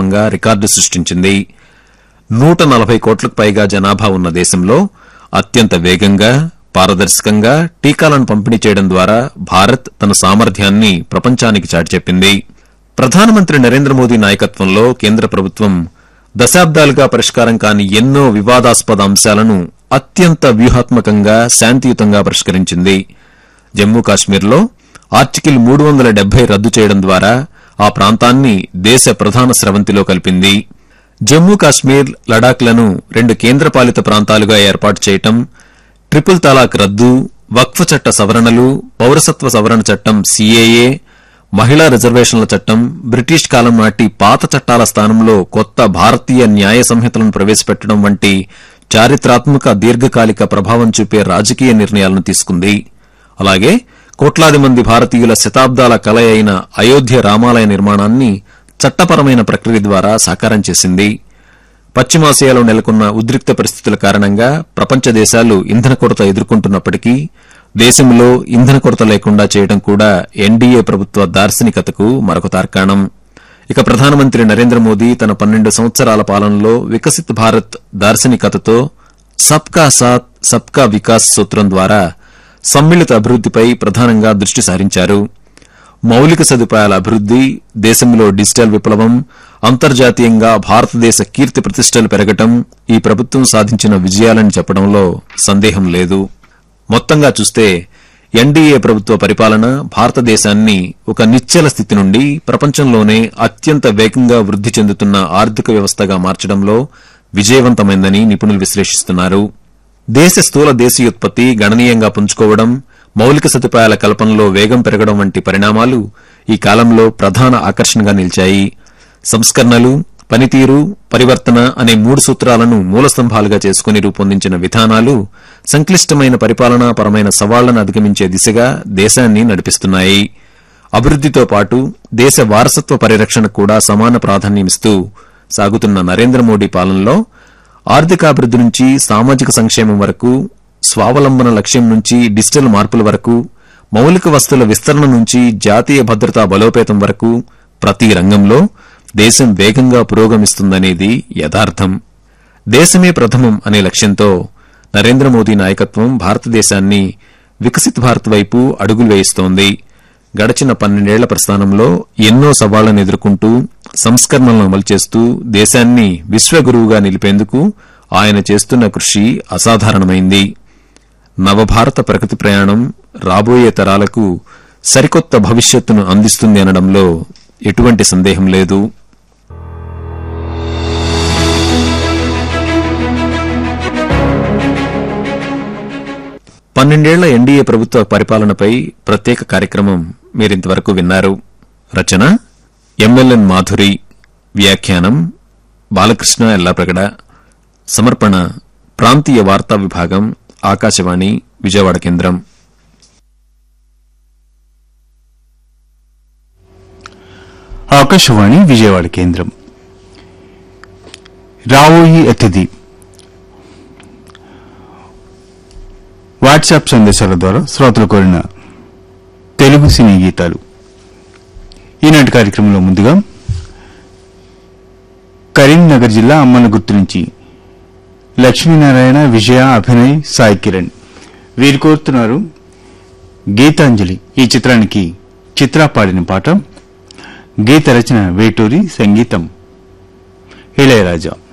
దేశంగా రికార్డు సృష్టించింది నూట నలభై కోట్లకు పైగా జనాభా ఉన్న దేశంలో అత్యంత వేగంగా పారదర్శకంగా టీకాలను పంపిణీ చేయడం ద్వారా భారత్ తన సామర్థ్యాన్ని ప్రపంచానికి చాటి చెప్పింది ప్రధానమంత్రి నరేంద్ర మోదీ నాయకత్వంలో కేంద్ర ప్రభుత్వం దశాబ్దాలుగా పరిష్కారం కాని ఎన్నో వివాదాస్పద అంశాలను అత్యంత వ్యూహాత్మకంగా శాంతియుతంగా పరిష్కరించింది జమ్మూ కాశ్మీర్లో ఆర్టికల్ మూడు వందల డెబ్బై రద్దు చేయడం ద్వారా ఆ ప్రాంతాన్ని దేశ ప్రధాన స్రవంతిలో కలిపింది జమ్మూ కాశ్మీర్ లడాఖ్లను రెండు కేంద్రపాలిత ప్రాంతాలుగా ఏర్పాటు చేయటం ట్రిపుల్ తలాక్ రద్దు వక్ఫ్ చట్ట సవరణలు పౌరసత్వ సవరణ చట్టం సీఏఏ మహిళా రిజర్వేషన్ల చట్టం బ్రిటిష్ కాలం నాటి పాత చట్టాల స్థానంలో కొత్త భారతీయ న్యాయ సంహితలను ప్రవేశపెట్టడం వంటి చారిత్రాత్మక దీర్ఘకాలిక ప్రభావం చూపే రాజకీయ నిర్ణయాలను తీసుకుంది అలాగే కోట్లాది మంది భారతీయుల శతాబ్దాల కల అయిన అయోధ్య రామాలయ నిర్మాణాన్ని చట్టపరమైన ప్రక్రియ ద్వారా సాకారం చేసింది పశ్చిమాసియాలో నెలకొన్న ఉద్రిక్త పరిస్థితుల కారణంగా ప్రపంచ దేశాలు ఇంధన కొరత ఎదుర్కొంటున్నప్పటికీ దేశంలో ఇంధన కొరత లేకుండా చేయడం కూడా ఎన్డీఏ ప్రభుత్వ దార్శనికతకు మరొక తార్కాణం ఇక ప్రధానమంత్రి నరేంద్ర మోదీ తన పన్నెండు సంవత్సరాల పాలనలో వికసిత్ భారత్ దార్శనికతతో సబ్కా సాత్ సబ్కా వికాస్ సూత్రం ద్వారా సమ్మిళిత అభివృద్దిపై ప్రధానంగా దృష్టి సారించారు మౌలిక సదుపాయాల అభివృద్ది దేశంలో డిజిటల్ విప్లవం అంతర్జాతీయంగా భారతదేశ కీర్తి ప్రతిష్టలు పెరగటం ఈ ప్రభుత్వం సాధించిన విజయాలని చెప్పడంలో సందేహం లేదు మొత్తంగా చూస్తే ఎన్డీఏ ప్రభుత్వ పరిపాలన భారతదేశాన్ని ఒక నిశ్చల స్థితి నుండి ప్రపంచంలోనే అత్యంత వేగంగా వృద్ది చెందుతున్న ఆర్థిక వ్యవస్థగా మార్చడంలో విజయవంతమైందని నిపుణులు విశ్లేషిస్తున్నారు దేశ స్థూల దేశీయోత్పత్తి గణనీయంగా పుంజుకోవడం మౌలిక సదుపాయాల కల్పనలో వేగం పెరగడం వంటి పరిణామాలు ఈ కాలంలో ప్రధాన ఆకర్షణగా నిలిచాయి సంస్కరణలు పనితీరు పరివర్తన అనే మూడు సూత్రాలను మూలస్తంభాలుగా చేసుకుని రూపొందించిన విధానాలు సంక్లిష్టమైన పరిపాలనాపరమైన సవాళ్లను అధిగమించే దిశగా దేశాన్ని నడిపిస్తున్నాయి అభివృద్దితో పాటు దేశ వారసత్వ పరిరక్షణకు కూడా సమాన ప్రాధాన్యమిస్తూ సాగుతున్న నరేంద్ర మోడీ పాలనలో ఆర్థికాభివృద్ది నుంచి సామాజిక సంక్షేమం వరకు స్వావలంబన లక్ష్యం నుంచి డిజిటల్ మార్పుల వరకు మౌలిక వస్తువుల విస్తరణ నుంచి జాతీయ భద్రతా బలోపేతం వరకు ప్రతి రంగంలో దేశం వేగంగా పురోగమిస్తుందనేది యథార్థం దేశమే ప్రథమం అనే లక్ష్యంతో నరేంద్ర మోదీ నాయకత్వం భారతదేశాన్ని వికసిత్ భారత్ వైపు అడుగులు వేయిస్తోంది గడచిన పన్నెండేళ్ల ప్రస్థానంలో ఎన్నో సవాళ్లను ఎదుర్కొంటూ సంస్కరణలను అమలు చేస్తూ దేశాన్ని విశ్వగురువుగా నిలిపేందుకు ఆయన చేస్తున్న కృషి అసాధారణమైంది నవభారత ప్రగతి ప్రయాణం రాబోయే తరాలకు సరికొత్త భవిష్యత్తును అందిస్తుంది అనడంలో ఎటువంటి సందేహం లేదు పన్నెండేళ్ల ఎన్డీఏ ప్రభుత్వ పరిపాలనపై ప్రత్యేక కార్యక్రమం మీరింతవరకు విన్నారు రచన ఎంఎల్ఎన్ మాధురి వ్యాఖ్యానం బాలకృష్ణ ఎల్లాప్రగడ సమర్పణ ప్రాంతీయ వార్తా విభాగం ఆకాశవాణి విజయవాడ కేంద్రం ఆకాశవాణి విజయవాడ కేంద్రం రావోయి అతిథి వాట్సాప్ సందేశాల ద్వారా శ్రోతలు కోరిన తెలుగు సినీ గీతాలు ఈనాటి కార్యక్రమంలో ముందుగా కరీంనగర్ జిల్లా అమ్మన గుర్తు నుంచి లక్ష్మీనారాయణ విజయ అభినయ్ సాయి కిరణ్ వీరు కోరుతున్నారు గీతాంజలి ఈ చిత్రానికి చిత్రా పాడిన పాట గీత రచన వేటూరి సంగీతం ఇళయరాజా